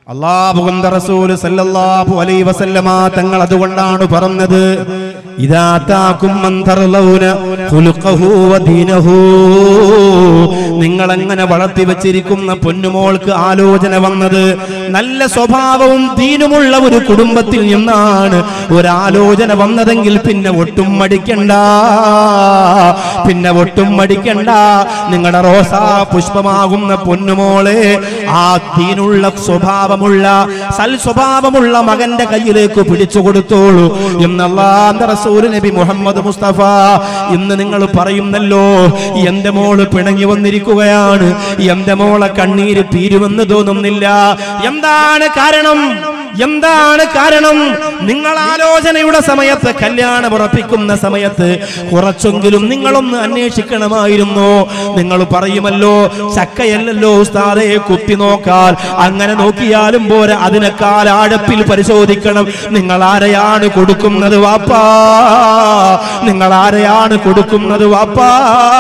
അള്ളാഹുഗന്ധ റസൂൽ സല്ലല്ലാഹു അലൈഹി വസല്ലമ തങ്ങൾ അതുകൊണ്ടാണ് പറഞ്ഞത് ഇദാ താകും മൻ തർലൗന ഖുലുഖഹു വദീനഹു നിങ്ങൾ അങ്ങനെ വളർത്തി വെച്ചിരിക്കുന്ന പൊന്നുമോൾക്ക് ആലോചന വന്നത് നല്ല സ്വഭാവവും ദീനുമുള്ള ഒരു കുടുംബത്തിൽ നിന്നാണ് ഒരാലോചന വന്നതെങ്കിൽ പിന്നെ ഒട്ടും മടിക്കണ്ട പിന്നെ ഒട്ടും മടിക്കണ്ട നിങ്ങളുടെ റോസാ പുഷ്പമാകുന്ന പൊന്നുമോളെ ആ ദീനുള്ള സ്വഭാവമുള്ള സൽ സ്വഭാവമുള്ള മകന്റെ കയ്യിലേക്ക് പിടിച്ചു കൊടുത്തോളൂ എന്നല്ലാന്റെ റസൂൽ നബി മുഹമ്മദ് മുസ്തഫ ഇന്ന് നിങ്ങൾ പറയുന്നല്ലോ എന്റെ മോള് പിണങ്ങി വന്നിരിക്കുകയാണ് എന്റെ മോളെ കണ്ണീര് തീരുമെന്ന് തോന്നുന്നില്ല എന്താണ് കാരണം എന്താണ് കാരണം നിങ്ങൾ ആലോചനയുടെ സമയത്ത് കല്യാണം ഉറപ്പിക്കുന്ന സമയത്ത് കുറച്ചെങ്കിലും നിങ്ങളൊന്ന് അന്വേഷിക്കണമായിരുന്നു നിങ്ങൾ പറയുമല്ലോ ചക്കയല്ലല്ലോ ഉസ്താദെ കുത്തി നോക്കാൻ അങ്ങനെ നോക്കിയാലും പോരെ അതിനേക്കാൾ ആഴപ്പിൽ പരിശോധിക്കണം നിങ്ങൾ ആരെയാണ് കൊടുക്കുന്നത് വാപ്പാ നിങ്ങൾ ആരെയാണ് കൊടുക്കുന്നത് വാപ്പാ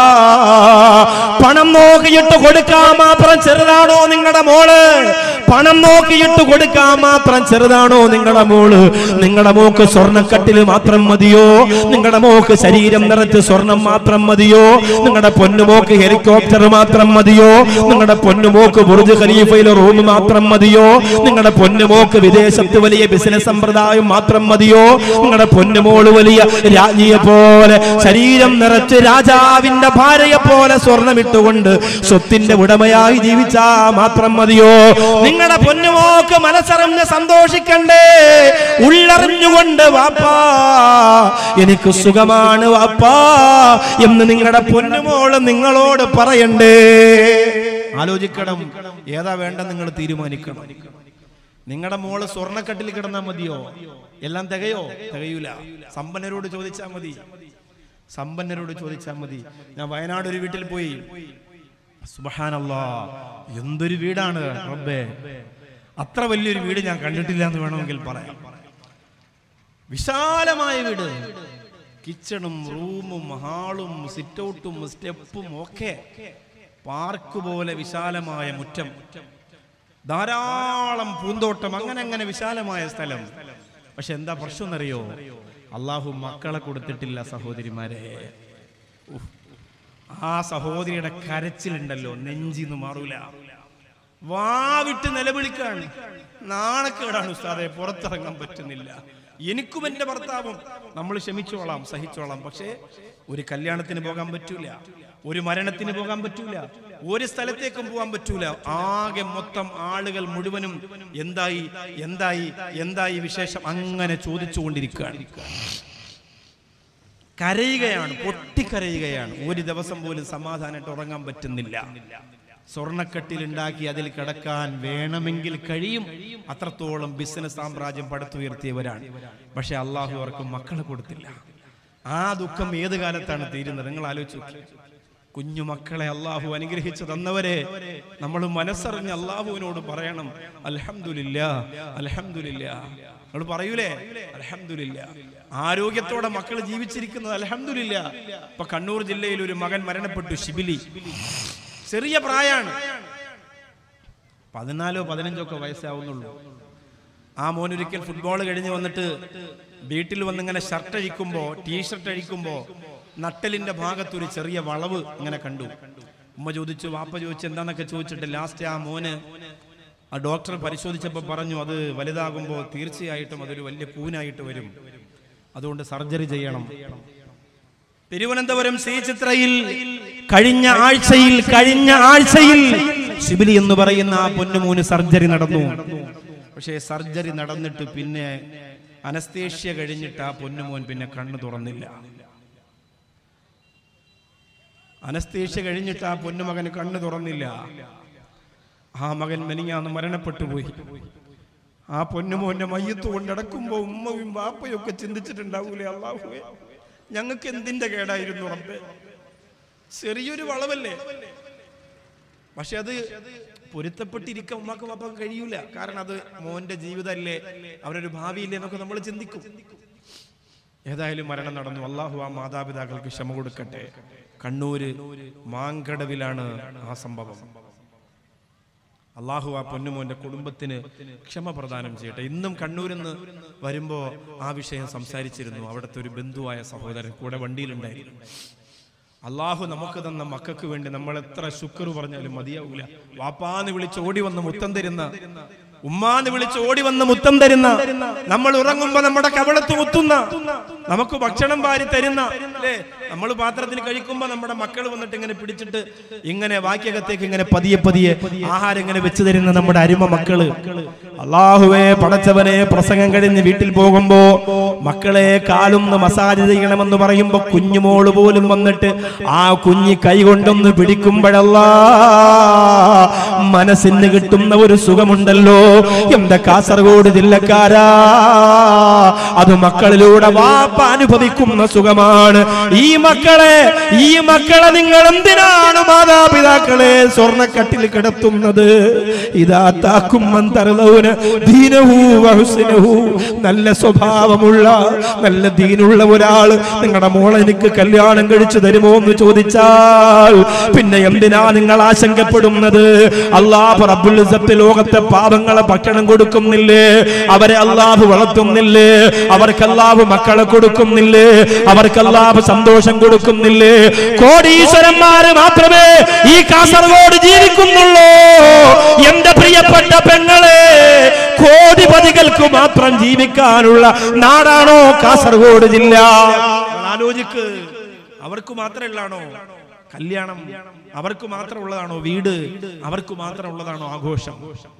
പണം നോക്കിയിട്ട് കൊടുക്കാൻ മാത്രം ചെറുതാണോ നിങ്ങളുടെ മോള് പണം നോക്കിയിട്ട് കൊടുക്കാൻ മാത്രം ചെറുതാണോ നിങ്ങളുടെ മോള് നിങ്ങളുടെ മോക്ക് സ്വർണ്ണക്കട്ടില് മാത്രം മതിയോ നിങ്ങളുടെ മോക്ക് ശരീരം നിറച്ച് സ്വർണം മാത്രം മതിയോ നിങ്ങളുടെ പൊന്നുമോക്ക് ഹെലികോപ്റ്റർ മാത്രം മതിയോ നിങ്ങളുടെ പൊന്നുമോക്ക് ബുർജ് ഖലീഫയിലെ റൂം മാത്രം മതിയോ നിങ്ങളുടെ പൊന്നുമോക്ക് വിദേശത്ത് വലിയ ബിസിനസ് സമ്പ്രദായം മാത്രം മതിയോ നിങ്ങളുടെ പൊന്നുമോള് വലിയ രാജ്ഞിയെ പോലെ ശരീരം നിറച്ച് രാജാവിന്റെ ഭാര്യയെ പോലെ സ്വർണമിട്ടുകൊണ്ട് സ്വത്തിന്റെ ഉടമയായി ജീവിച്ചാ മാത്രം മതിയോ നിങ്ങളുടെ പൊന്നുമോക്ക് മനസ്സറിഞ്ഞ് സന്തോഷിക്കണ്ടേ ഉള്ളറിഞ്ഞുകൊണ്ട് വാപ്പാ എനിക്ക് സുഖമാണ് വാപ്പാ എന്ന് നിങ്ങളുടെ പൊന്നുമോള് നിങ്ങളോട് പറയണ്ടേ ആലോചിക്കണം ഏതാ വേണ്ട നിങ്ങൾ തീരുമാനിക്കണം നിങ്ങളുടെ മോള് സ്വർണ്ണക്കട്ടിൽ കിടന്നാ മതിയോ എല്ലാം തികയോ തികയൂല സമ്പന്നരോട് ചോദിച്ചാ മതി സമ്പന്നരോട് ചോദിച്ചാൽ മതി ഞാൻ വയനാട് ഒരു വീട്ടിൽ പോയി സുബഹാനല്ലാ എന്തൊരു വീടാണ് റബ്ബേ അത്ര വലിയൊരു വീട് ഞാൻ കണ്ടിട്ടില്ല എന്ന് വേണമെങ്കിൽ പറയാം വിശാലമായ വീട് കിച്ചണും റൂമും ഹാളും സിറ്റൗട്ടും സ്റ്റെപ്പും ഒക്കെ പാർക്ക് പോലെ വിശാലമായ മുറ്റം ധാരാളം പൂന്തോട്ടം അങ്ങനെ അങ്ങനെ വിശാലമായ സ്ഥലം പക്ഷെ എന്താ പ്രശ്നം എന്നറിയോ അള്ളാഹു മക്കളെ കൊടുത്തിട്ടില്ല സഹോദരിമാരെ ഉഫ്. ആ സഹോദരിയുടെ കരച്ചിലുണ്ടല്ലോ നെഞ്ചിന്ന് മാറൂല വാവിട്ട് നിലവിളിക്കാണ് നാണക്കേടാണ് ഉസ്താദെ പുറത്തിറങ്ങാൻ പറ്റുന്നില്ല എനിക്കും എന്റെ ഭർത്താവും നമ്മൾ ക്ഷമിച്ചോളാം സഹിച്ചോളാം പക്ഷേ ഒരു കല്യാണത്തിന് പോകാൻ പറ്റൂല ഒരു മരണത്തിന് പോകാൻ പറ്റൂല ഒരു സ്ഥലത്തേക്കും പോകാൻ പറ്റൂല ആകെ മൊത്തം ആളുകൾ മുഴുവനും എന്തായി എന്തായി എന്തായി വിശേഷം അങ്ങനെ ചോദിച്ചുകൊണ്ടിരിക്കുകയാണ് കരയുകയാണ് പൊട്ടിക്കരയുകയാണ് ഒരു ദിവസം പോലും സമാധാനമായിട്ട് ഉറങ്ങാൻ പറ്റുന്നില്ല സ്വർണ്ണക്കെട്ടിൽ ഉണ്ടാക്കി അതിൽ കിടക്കാൻ വേണമെങ്കിൽ കഴിയും അത്രത്തോളം ബിസിനസ് സാമ്രാജ്യം പടുത്തുയർത്തിയവരാണ് പക്ഷെ അള്ളാഹു അവർക്ക് മക്കളെ കൊടുത്തില്ല ആ ദുഃഖം ഏത് കാലത്താണ് തീരുന്നത് നിങ്ങൾ ആലോചിച്ചു നോക്ക്. കുഞ്ഞു മക്കളെ അള്ളാഹു അനുഗ്രഹിച്ചു തന്നവരെ നമ്മൾ മനസ്സറിഞ്ഞ് അള്ളാഹുവിനോട് പറയണം അൽഹംദുലില്ലാ അൽഹംദുലില്ലാ നമ്മൾ പറയൂലേ അൽഹംദുലില്ലാ ആരോഗ്യത്തോടെ മക്കൾ ജീവിച്ചിരിക്കുന്നത് അൽഹംദുലില്ലാ ഇപ്പൊ കണ്ണൂർ ജില്ലയിൽ ഒരു മകൻ മരണപ്പെട്ടു ശിബിലി ചെറിയ പ്രായാണ് പതിനാലോ പതിനഞ്ചോ ഒക്കെ വയസ്സാവുന്നുള്ളൂ ആ മോൻ ഒരിക്കൽ ഫുട്ബോൾ കഴിഞ്ഞ് വന്നിട്ട് വീട്ടിൽ വന്നിങ്ങനെ ഷർട്ട് അഴിക്കുമ്പോ ടീഷർട്ട് അഴിക്കുമ്പോ നട്ടലിന്റെ ഭാഗത്ത് ഒരു ചെറിയ വളവ് ഇങ്ങനെ കണ്ടു ഉമ്മ ചോദിച്ചു വാപ്പ ചോദിച്ചു എന്താന്നൊക്കെ ചോദിച്ചിട്ട് ലാസ്റ്റ് ആ മോന് ആ ഡോക്ടർ പരിശോധിച്ചപ്പോൾ പറഞ്ഞു അത് വലുതാകുമ്പോൾ തീർച്ചയായിട്ടും അതൊരു വലിയ കൂനായിട്ട് വരും അതുകൊണ്ട് സർജറി ചെയ്യണം തിരുവനന്തപുരം ശ്രീ ചിത്രയിൽ കഴിഞ്ഞ ആഴ്ചയിൽ കഴിഞ്ഞ ആഴ്ചയിൽ ശിബിലി എന്ന് പറയുന്ന ആ പൊന്നുമൂന്ന് സർജറി നടന്നു പക്ഷേ സർജറി നടന്നിട്ട് പിന്നെ അനസ്തേഷ്യ കഴിഞ്ഞിട്ട് ആ പൊന്നുമോൻ പിന്നെ കണ്ണു തുറന്നില്ല അനസ്തേഷ്യ കഴിഞ്ഞിട്ട് ആ പൊന്നുമകന് കണ്ണു തുറന്നില്ല ആ മകൻ മെനിങ്ങാന്ന് മരണപ്പെട്ടു പോയി ആ പൊന്നുമോന്റെ മയ്യത്ത് കൊണ്ടടക്കുമ്പോ ഉമ്മയും ബാപ്പയും ഒക്കെ ചിന്തിച്ചിട്ടുണ്ടാവൂലേ അള്ളാഹുവേ ഞങ്ങൾക്ക് എന്തിന്റെ കേടായിരുന്നു റബ്ബേ ചെറിയൊരു വളവല്ലേ പക്ഷെ അത് പൊരുത്തപ്പെട്ടിരിക്കാൻ ഉമ്മാക്ക് പാപ്പാക്ക് കഴിയൂല കാരണം അത് മോന്റെ ജീവിതമല്ലേ അവരൊരു ഭാവിയില്ലേ എന്നൊക്കെ നമ്മൾ ചിന്തിക്കും ഏതായാലും മരണം നടന്നു അള്ളാഹു ആ മാതാപിതാക്കൾക്ക് ക്ഷമ കൊടുക്കട്ടെ കണ്ണൂര് മാങ്കടവിലാണ് ആ സംഭവം അള്ളാഹു ആ പൊന്നുമോന്റെ കുടുംബത്തിന് ക്ഷമ പ്രദാനം ചെയ്യട്ടെ ഇന്നും കണ്ണൂരിൽ നിന്ന് വരുമ്പോ ആ വിഷയം സംസാരിച്ചിരുന്നു അവിടുത്തെ ഒരു ബന്ധുവായ സഹോദരൻ കൂടെ വണ്ടിയിലുണ്ടായിരുന്നു അള്ളാഹു നമുക്ക് തന്ന മക്കൾക്ക് വേണ്ടി നമ്മൾ എത്ര ശുക്ർ പറഞ്ഞാലും മതിയാവൂല വാപ്പാന്ന് വിളിച്ച് ഓടി വന്ന് മുത്തം തരുന്ന ഉമ്മാന്ന് വിളിച്ച് ഓടി വന്ന് മുത്തം തരുന്ന നമ്മൾ ഉറങ്ങുമ്പോ നമ്മുടെ കവളത്ത് മുത്തുന്ന നമുക്ക് ഭക്ഷണം വാരി തരുന്ന അല്ലേ നമ്മൾ പാത്രത്തിൽ കഴിക്കുമ്പോ നമ്മുടെ മക്കൾ വന്നിട്ട് ഇങ്ങനെ പിടിച്ചിട്ട് ഇങ്ങനെ വാക്യകത്തേക്ക് ഇങ്ങനെ പതിയെ പതിയെ ആഹാരം ഇങ്ങനെ വെച്ച് തരുന്ന നമ്മുടെ അരുമ മക്കള് അള്ളാഹുവേ പടച്ചവനെ പ്രസംഗം കഴിഞ്ഞ് വീട്ടിൽ പോകുമ്പോ മക്കളെ കാലൊന്ന് മസാജ് ചെയ്യണമെന്ന് പറയുമ്പോ കുഞ്ഞുമോള് പോലും വന്നിട്ട് ആ കുഞ്ഞി കൈ കൊണ്ടൊന്ന് പിടിക്കുമ്പോഴല്ലാ മനസ്സിന് കിട്ടുന്ന ഒരു സുഖമുണ്ടല്ലോ എന്റെ കാസർഗോഡ് ജില്ലക്കാരാ അത് മക്കളിലൂടെ വാപ്പ അനുഭവിക്കുന്ന സുഖമാണ് ഈ മക്കളെ ഈ മക്കളെ നിങ്ങൾ എന്തിനാണ് മാതാപിതാക്കളെ സ്വർണ്ണക്കട്ടിൽ കിടത്തുന്നത് ഇതാ താക്കും മന്തറലൗന് ദീനഹു വഹുസ്നഹു നല്ല സ്വഭാവമുള്ള നല്ല ദീനുള്ള ഒരാൾ നിങ്ങളുടെ മോളെ എനിക്ക് കല്യാണം കഴിച്ചു തരുമോ എന്ന് ചോദിച്ചാൽ പിന്നെ എന്തിനാ നിങ്ങൾ ആശങ്കപ്പെടുന്നത് അള്ളാഹു റബ്ബുൽ ഇസ്സത്ത് ലോകത്തെ പാവങ്ങളെ ഭക്ഷണം കൊടുക്കുന്നില്ലേ അവരെ അള്ളാഹു വളർത്തുന്നില്ലേ അവർക്ക് അള്ളാഹു മക്കളെ കൊടുക്കുന്നില്ലേ അവർക്ക് അള്ളാഹു സന്തോഷം കൊടുക്കുന്നില്ലേ കോടീശ്വരന്മാര് മാത്രമേ ഈ കാസർഗോഡ് ജീവിക്കുന്നുള്ളൂ എന്റെ പ്രിയപ്പെട്ട പെങ്ങളെ കോടിപതികൾക്ക് മാത്രം ജീവിക്കാനുള്ള നാടാണോ കാസർഗോഡ് ജില്ല ആലോചിക്ക് അവർക്ക് മാത്രമുള്ളതാണോ കല്യാണം അവർക്ക് മാത്രമുള്ളതാണോ വീട് അവർക്ക് മാത്രമുള്ളതാണോ ആഘോഷം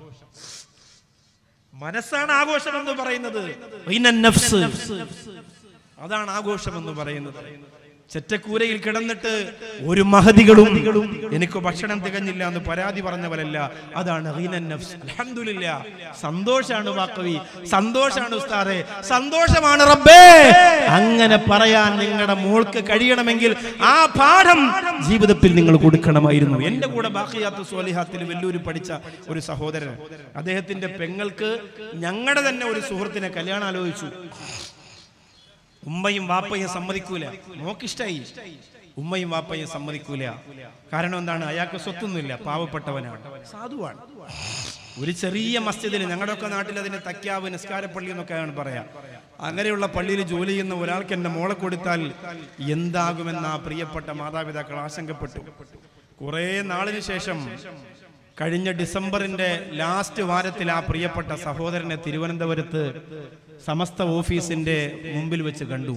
മനസ്സാണ് ആഘോഷം എന്ന് പറയുന്നത് ഇന്ന നഫ്സ്. അതാണ് ആഘോഷം എന്ന് പറയുന്നത് ചെറ്റക്കൂരയിൽ കിടന്നിട്ട് ഒരു മഹതികളും എനിക്ക് ഭക്ഷണം തികഞ്ഞില്ല എന്ന് പരാതി പറഞ്ഞവരല്ല അതാണ് റീനൻ നഫ്സ്. അൽഹംദുലില്ലാ. സന്തോഷാണ് വാക്കവി സന്തോഷാണ് ഉസ്താദെ സന്തോഷമാണ് റബ്ബേ അങ്ങനെ പറയാൻ നിങ്ങളുടെ മോൾക്ക് കഴിയണമെങ്കിൽ ആ പാഠം ജീവിതത്തിൽ നിങ്ങൾ കൊടുക്കണമായിരുന്നു എന്റെ കൂടെ ബാക്കിയാത്ത സോലിഹാത്തിൽ വെല്ലൂര് പഠിച്ച ഒരു സഹോദരൻ അദ്ദേഹത്തിന്റെ പെങ്ങൾക്ക് ഞങ്ങളുടെ തന്നെ ഒരു സുഹൃത്തിനെ കല്യാണം ആലോചിച്ചു ഉമ്മയും വാപ്പയും സമ്മതിക്കൂല മോക്കിഷ്ടായി ഉമ്മയും വാപ്പയും സമ്മതിക്കൂല കാരണം എന്താണ് അയാൾക്ക് സ്വത്തൊന്നുമില്ല പാവപ്പെട്ടവനാണ് സാധുവാണ് ഒരു ചെറിയ മസ്ജിദിൽ ഞങ്ങളുടെയൊക്കെ നാട്ടിൽ അതിന് തക്യാവ് നിസ്കാരപ്പള്ളി എന്നൊക്കെയാണ് പറയാ അങ്ങനെയുള്ള പള്ളിയിൽ ജോലി ചെയ്യുന്ന ഒരാൾക്ക് എന്റെ മോളെ കൊടുത്താൽ എന്താകുമെന്ന് ആ പ്രിയപ്പെട്ട മാതാപിതാക്കൾ ആശങ്കപ്പെട്ടു കുറെ നാളിന് ശേഷം കഴിഞ്ഞ ഡിസംബറിന്റെ ലാസ്റ്റ് വാരത്തിൽ ആ പ്രിയപ്പെട്ട സഹോദരനെ തിരുവനന്തപുരത്ത് സമസ്ത ഓഫീസിന്റെ മുമ്പിൽ വെച്ച് കണ്ടു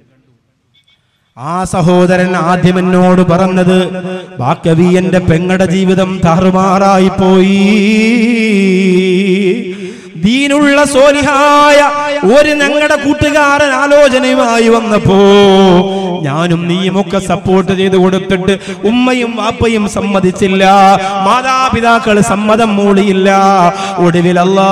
ആ സഹോദരൻ ആദ്യം എന്നോട് പറഞ്ഞത് ബാക്കവി എന്റെ പെങ്ങടെ ജീവിതം താറുമാറായി പോയി ദീനുള്ള സോലിഹായ ഒരു ഞങ്ങളുടെ കൂട്ടുകാരൻ ആലോചനയുമായി വന്നപ്പോ ഞാനും നീയുമൊക്കെ സപ്പോർട്ട് ചെയ്ത് കൊടുത്തിട്ട് ഉമ്മയും വാപ്പയും സമ്മതിച്ചില്ല മാതാപിതാക്കൾ സമ്മതം മൂളിയില്ല ഒടുവിലല്ലാ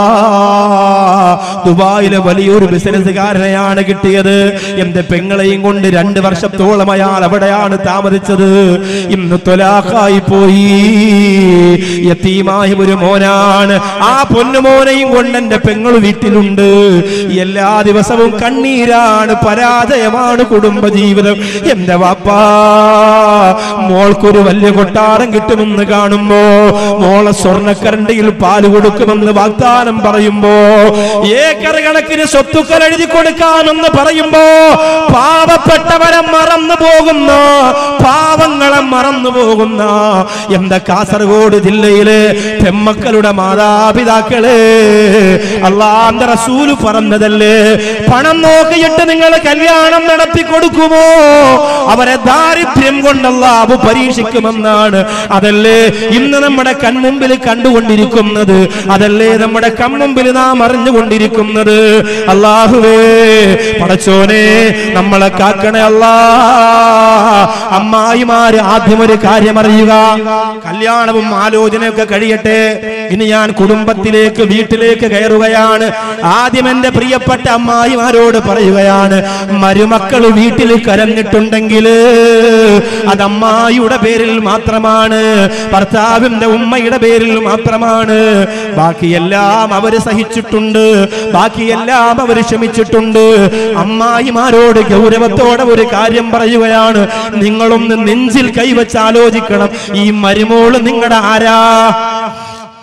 ദുബായിലെ വലിയൊരു ബിസിനസ്സുകാരനെയാണ് കിട്ടിയത് എന്റെ പെങ്ങളെയും കൊണ്ട് രണ്ട് വർഷത്തോളം അയാൾ അവിടെയാണ് താമസിച്ചത് ഇന്ന് തൊലാഖായി പോയി യത്തീമായ ഒരു മോനാണ് ആ പൊന്നുമോനെയും കൊണ്ട് എന്റെ പെങ്ങൾ വീട്ടിലുണ്ട് എല്ലാ ദിവസവും കണ്ണീരാണ് പരാജയമാണ് കുടുംബജീവിതം എന്റെ വാപ്പാ മോൾക്കൊരു വലിയ കൊട്ടാരം കിട്ടുമെന്ന് കാണുമ്പോ മോളെ സ്വർണ്ണക്കരണ്ടിയിൽ പാല് കൊടുക്കുമെന്ന് വാഗ്ദാനം പറയുമ്പോ ഏക്കർ കണക്കിന് സ്വത്തുക്കൾ എഴുതി കൊടുക്കാമെന്ന് പറയുമ്പോ പാവപ്പെട്ടവരെ മറന്നു പോകുന്ന പാവങ്ങളെ മറന്നു പോകുന്ന എന്റെ കാസർഗോഡ് ജില്ലയിലെ പെമ്മക്കളുടെ മാതാപിതാക്കളെ അള്ളാന്റെ റസൂല് പറഞ്ഞതല്ലേ പണം നോക്കിയിട്ട് നിങ്ങൾ കല്യാണം നടത്തി കൊടുക്കുമോ അവരെ ദാരിദ്ര്യം കൊണ്ടല്ല അബു പരീക്ഷിക്കുമെന്നാണ് അതല്ലേ ഇന്ന് നമ്മുടെ കൺമുമ്പിൽ കണ്ടുകൊണ്ടിരിക്കുന്നത് അതല്ലേ നമ്മുടെ കൺമുമ്പിൽ നാം അറിഞ്ഞുകൊണ്ടിരിക്കുന്നത് അള്ളാഹുവേ പടച്ചോനെ നമ്മളെ കാക്കണേ അല്ലാ അമ്മായിമാര് ആദ്യം ഒരു കാര്യം അറിയുക കല്യാണവും ആലോചനയൊക്കെ കഴിയട്ടെ ഇനി ഞാൻ കുടുംബത്തിലേക്ക് വീട്ടിലേക്ക് കയറുകയാണ് ആദ്യം എന്റെ പ്രിയപ്പെട്ട അമ്മായിമാരോട് പറയുകയാണ് മരുമക്കൾ വീട്ടിൽ കരഞ്ഞിട്ടുണ്ടെങ്കിൽ അത് അമ്മായിയുടെ പേരിൽ മാത്രമാണ് ഭർത്താവിന്റെ ഉമ്മയുടെ പേരിൽ മാത്രമാണ് ബാക്കിയെല്ലാം അവര് സഹിച്ചിട്ടുണ്ട് ബാക്കിയെല്ലാം അവർ ക്ഷമിച്ചിട്ടുണ്ട് അമ്മായിമാരോട് ഗൗരവത്തോടെ ഒരു കാര്യം പറയുകയാണ് നിങ്ങളൊന്ന് നെഞ്ചിൽ കൈവച്ച് ആലോചിക്കണം ഈ മരുമോള് നിങ്ങളുടെ ആരാ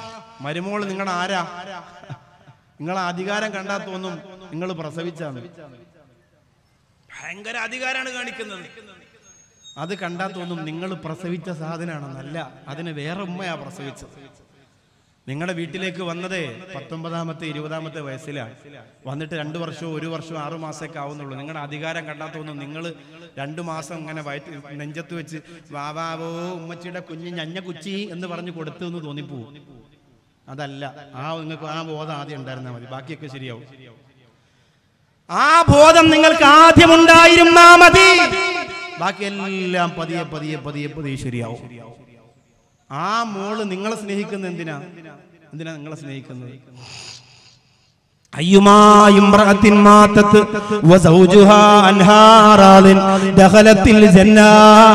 മരുമോൾ നിങ്ങളുടെ ആരാ നിങ്ങളെ അധികാരം കണ്ടാൽ തോന്നും നിങ്ങൾ പ്രസവിച്ചാണ് ഭയങ്കര അധികാരമാണ് കാണിക്കുന്നത് അത് കണ്ടാൽ തോന്നും നിങ്ങൾ പ്രസവിച്ച സാധനമാണെന്നല്ല അതിന് വേറെ ഉമ്മയാ പ്രസവിച്ചത് നിങ്ങളുടെ വീട്ടിലേക്ക് വന്നതേ പത്തൊമ്പതാമത്തെ ഇരുപതാമത്തെ വയസ്സിലാണ് വന്നിട്ട് രണ്ടു വർഷമോ ഒരു വർഷമോ ആറു മാസമൊക്കെ ആവുന്നുള്ളൂ നിങ്ങളുടെ അധികാരം കണ്ടാൽ തോന്നും നിങ്ങൾ രണ്ടു മാസം ഇങ്ങനെ വയറ്റ് നെഞ്ചത്ത് വെച്ച് വാവാവോ ഉമ്മച്ചിയുടെ കുഞ്ഞ് ഞഞ്ഞ കുച്ചി എന്ന് പറഞ്ഞ് കൊടുത്തു എന്ന് തോന്നിപ്പോവും അതല്ല ആ നിങ്ങൾക്ക് ആ ബോധം ആദ്യം ഉണ്ടായിരുന്നാൽ മതി ബാക്കിയൊക്കെ ശരിയാവും ആ ബോധം നിങ്ങൾക്ക് ആദ്യം ഉണ്ടായിരുന്നാ മതി ബാക്കിയെല്ലാം പതിയെ പതിയെ പതിയെ പതിയെ ശരിയാവും ആ മോള് നിങ്ങളെ സ്നേഹിക്കുന്നത് എന്തിനാ എന്തിനാ നിങ്ങളെ സ്നേഹിക്കുന്നത് أيما امرأة ماتت وزوجها عنها راض دخلت الجنة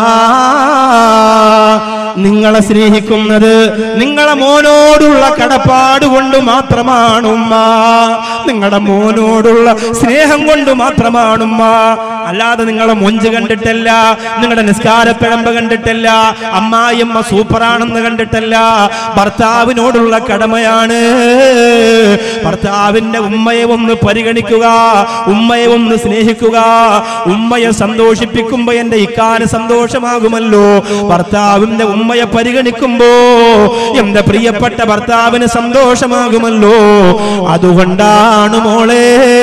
നിങ്ങളെ സ്നേഹിക്കുന്നത് നിങ്ങളെ മോനോടുള്ള കടപ്പാട് കൊണ്ട് മാത്രമാണ് ഉമ്മ നിങ്ങളുടെ മോനോടുള്ള സ്നേഹം കൊണ്ട് മാത്രമാണ് ഉമ്മ അല്ലാതെ നിങ്ങളെ മൊഞ്ച് കണ്ടിട്ടല്ല നിങ്ങളുടെ നിസ്കാരപ്പിഴമ്പ് കണ്ടിട്ടല്ല അമ്മായിയമ്മ സൂപ്പറാണെന്ന് കണ്ടിട്ടല്ല ഭർത്താവിനോടുള്ള കടമയാണ് ഭർത്താവിന്റെ ഉമ്മയെ ഒന്ന് പരിഗണിക്കുക ഉമ്മയെ ഒന്ന് സ്നേഹിക്കുക ഉമ്മയെ സന്തോഷിപ്പിക്കുമ്പോ എന്റെ ഇക്കാന് സന്തോഷമാകുമല്ലോ ഭർത്താവിന്റെ ഉമ്മയെ പരിഗണിക്കുമ്പോ എന്റെ പ്രിയപ്പെട്ട ഭർത്താവിന് സന്തോഷമാകുമല്ലോ അതുകൊണ്ടാണ് മോളെ